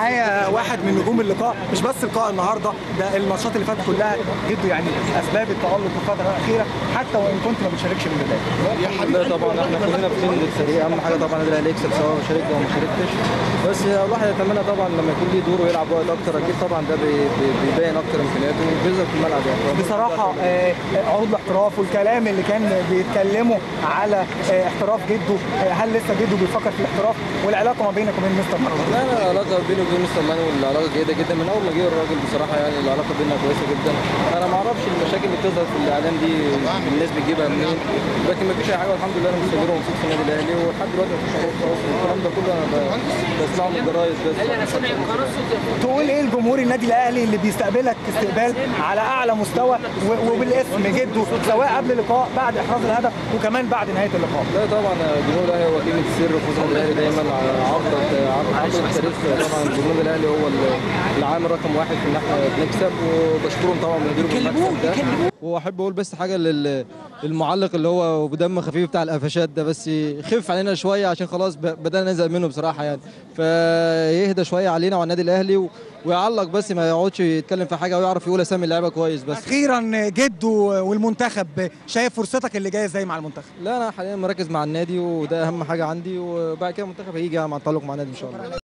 معايا واحد من نجوم اللقاء مش بس لقاء النهارده ده الماتشات اللي فاتت كلها جدوا يعني اسباب التالق في الفتره الاخيره حتى وان كنت ما بتشاركش من البدايه لا طبعا احنا كلنا بنين للفريق اهم حاجه طبعا النادي الاهلي يكسب سواء شاركت او ما شاركتش بس الواحد يتمنى طبعا لما يكون ليه دور ويلعب وقت اكتر اكيد طبعا ده بي- بي- بيبين اكتر امكانياته وبيظهر في الملعب يعني بصراحه آه، عروض الاحتراف والكلام اللي كان بيتكلموا على آه، احتراف جده آه، هل لسه جده بيفكر في الاحتراف والعلاقه ما بينك وبين مستر مروان لا لا العلاقه بيني وبين مستر مانو العلاقه جيده جدا من اول ما جه الراجل بصراحه يعني العلاقه بيننا كويسه جدا انا ما اعرفش المشاكل اللي بتظهر في الاعلام دي الناس بتجيبها منين لكن ما فيش اي حاجه والحمد لله انا مستمر ومبسوط في النادي الاهلي ولحد دلوقتي ما فيش حاجه خالص الكلام ده كله انا ب- بسمعه من الجرايد بس تقول ايه لجمهور النادي الاهلي اللي بيستقبلك استقبال على اعلى مستوى و- وبالاسم جده سواء قبل اللقاء بعد احراز الهدف وكمان بعد نهايه اللقاء لا طبعا جمهور الاهلي هو كلمه السر فوز النادي الاهلي دايما عبر عبر التاريخ طبعا جمهور الاهلي هو العامل رقم واحد في ان احنا بنكسب وبشكرهم طبعا ونديرهم المكسب ده واحب اقول بس حاجه لل- للمعلق اللي هو بدم خفيف بتاع القفشات ده بس يخف علينا شويه عشان خلاص ب- بدانا نزهق منه بصراحه يعني فيهدى شويه علينا وعلى النادي الاهلي و- ويعلق بس ما يقعدش يتكلم في حاجه ويعرف يقول اسامي اللعيبه كويس بس اخيرا جده والمنتخب شايف فرصتك اللي جايه ازاي مع المنتخب لا انا حاليا مركز مع النادي وده اهم حاجه عندي وبعد كده المنتخب هيجي مع التالق مع النادي ان شاء الله